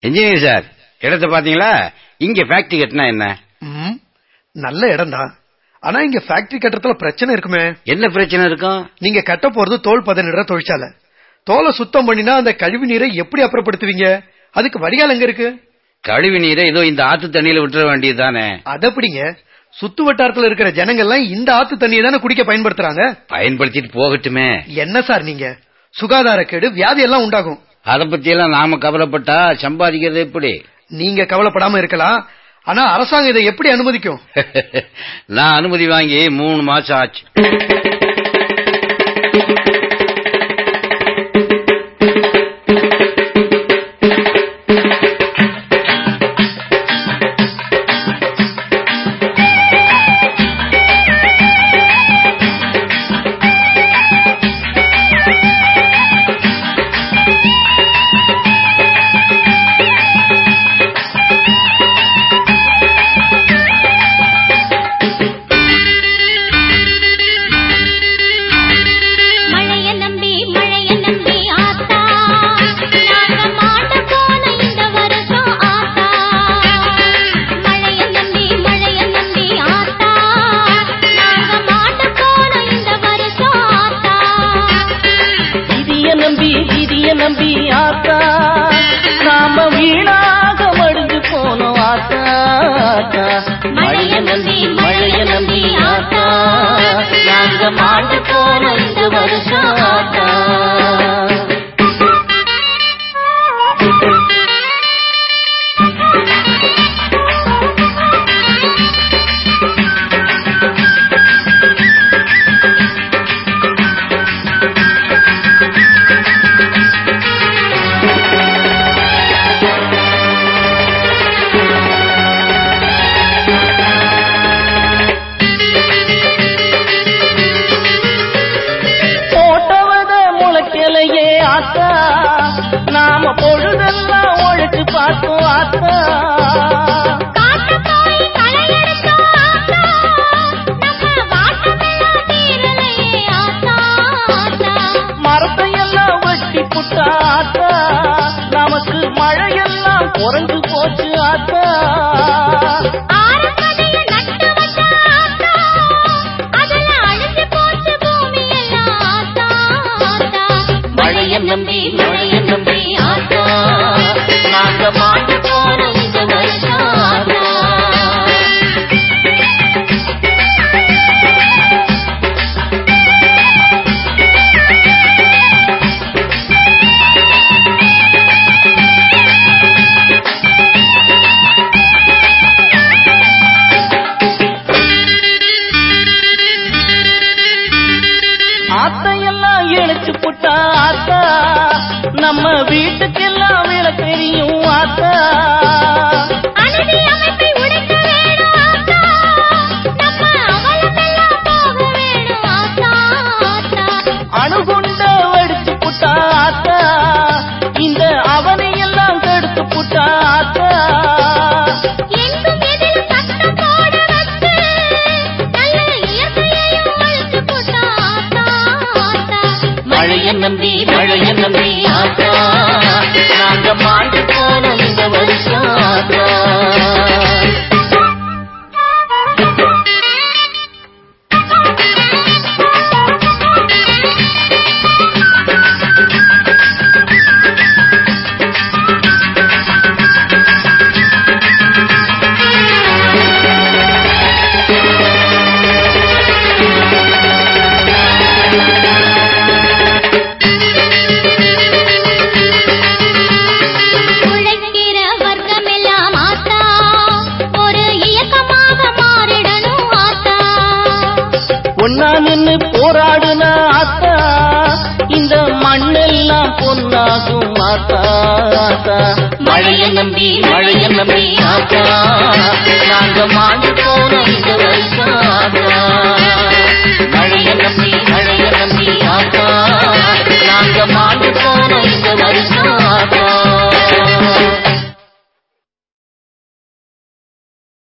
Engineer sir இடத்தை பாத்தீங்களா இங்க ஃபேக்டரி கட்டினா என்ன ம், நல்ல இடம்தான் ஆனா இங்க ஃபேக்டரி கட்டுறதுல பிரச்சனை இருக்குமே என்ன பிரச்சனை இருக்கும் நீங்க கட்ட போறது தோல் பதனிடுற தொழிற்சாலை தோலை சுத்தம் பண்ணினா அந்த கழிவு நீரை எப்படி அப்புறப்படுத்துவீங்க அதுக்கு வடிகால் எங்க இருக்கு கழிவு நீரை ஏதோ இந்த ஆத்து தண்ணியில விட்டுற வேண்டியது தானே அது எப்படிங்க சுத்து வட்டாரத்துல இருக்கிற ஜனங்க எல்லாம் இந்த ஆத்து தண்ணியை தானே குடிக்க பயன்படுத்துறாங்க பயன்படுத்திட்டு போகட்டுமே என்ன சார் நீங்க சுகாதாரக்கேடு வியாதி எல்லாம் உண்டாகும் அத பத்தி எல்லாம் நாம கவலைப்பட்டா சம்பாதிக்கிறது எப்படி நீங்க கவலைப்படாம இருக்கலாம் ஆனா அரசாங்கம் இதை எப்படி அனுமதிக்கும் நான் அனுமதி வாங்கி மூணு மாசம் ஆச்சு மழைய நம்பி மழைய நம்பி ஆத்தா நாங்க மாட்ட போன இந்த வருஷம் ஆத்தா மழைய நம்பி மழைய நம்பி ஆத்தா நாங்க மாட்ட போன இந்த வருஷம் ஆத்தா விதிய நம்பி விதிய நம்பி ஆத்தா நாம வீணாக மடிஞ்சு போனோம் ஆத்தா ஆத்தா. மழைய நம்பி மழைய நம்பி ஆத்தா நாங்க மாண்டு போன இந்த வருஷம் ஆத்தா போட்டவத முளைக்கலையே ஆத்தா நாம பொழுதெல்லாம் ஒழிச்சு பார்த்தோம் ஆத்தா காட்டு போய் களை எடுத்தோம் ஆத்தா நம்ம வாட்டமெல்லாம் தீரலையே ஆத்தா ஆத்தா மரத்தையெல்லாம் வெட்டி புட்டா ஆத்தா நமக்கு மழையெல்லாம் குறைஞ்சு போச்சு ஆத்தா ஆரம்பதைய நட்டு வச்ச ஆத்தா அதுல அழிஞ்சு போச்சு பூமி எல்லாம் ஆத்தா ஆத்தா மழைய நம்பி மழைய நம்பி ஆத்தா நாங்க மாட்டு போன இந்த வருஷம் ஆத்தா ஆத்தையெல்லாம் இழைச்சு புட்டா ஆத்தா நம்ம வீட்டுக்கெல்லாம் விளக்கெரியும் ஆத்தா அநீதி அமைப்பை உடைக்க வேணும் ஆத்தா நம்ம அவலமெல்லாம் போக வேணும் ஆத்தா ஆத்தா அணுகுண்ட வெடிச்சு புட்டா ஆத்தா இந்த அவனையெல்லாம் கெடுத்து புட்டா ஆத்தா எங்கும் எதிலும் சத்தம் போட வச்சு நல்ல இயற்கையையும் அழிச்சு போட்டா ஆத்தா ஆத்தா மழைய நம்பி மழைய நம்பி ஆத்தா நாங்க மாண்டு போன இந்த வருஷம் ஆத்தா உழைக்கிற வர்க்கமெல்லாம் ஆத்தா ஒரு இயக்கமாக மாறிடணும் ஆத்தா ஒன்னா நின்னு போராடுன ஆத்தா இந்த மண்ணெல்லாம் பொன்னாகும் ஆத்தா ஆத்தா மழைய நம்பி மழைய நம்பி ஆத்தா நாங்க மாண்டு போன இந்த வருஷம் ஆத்தா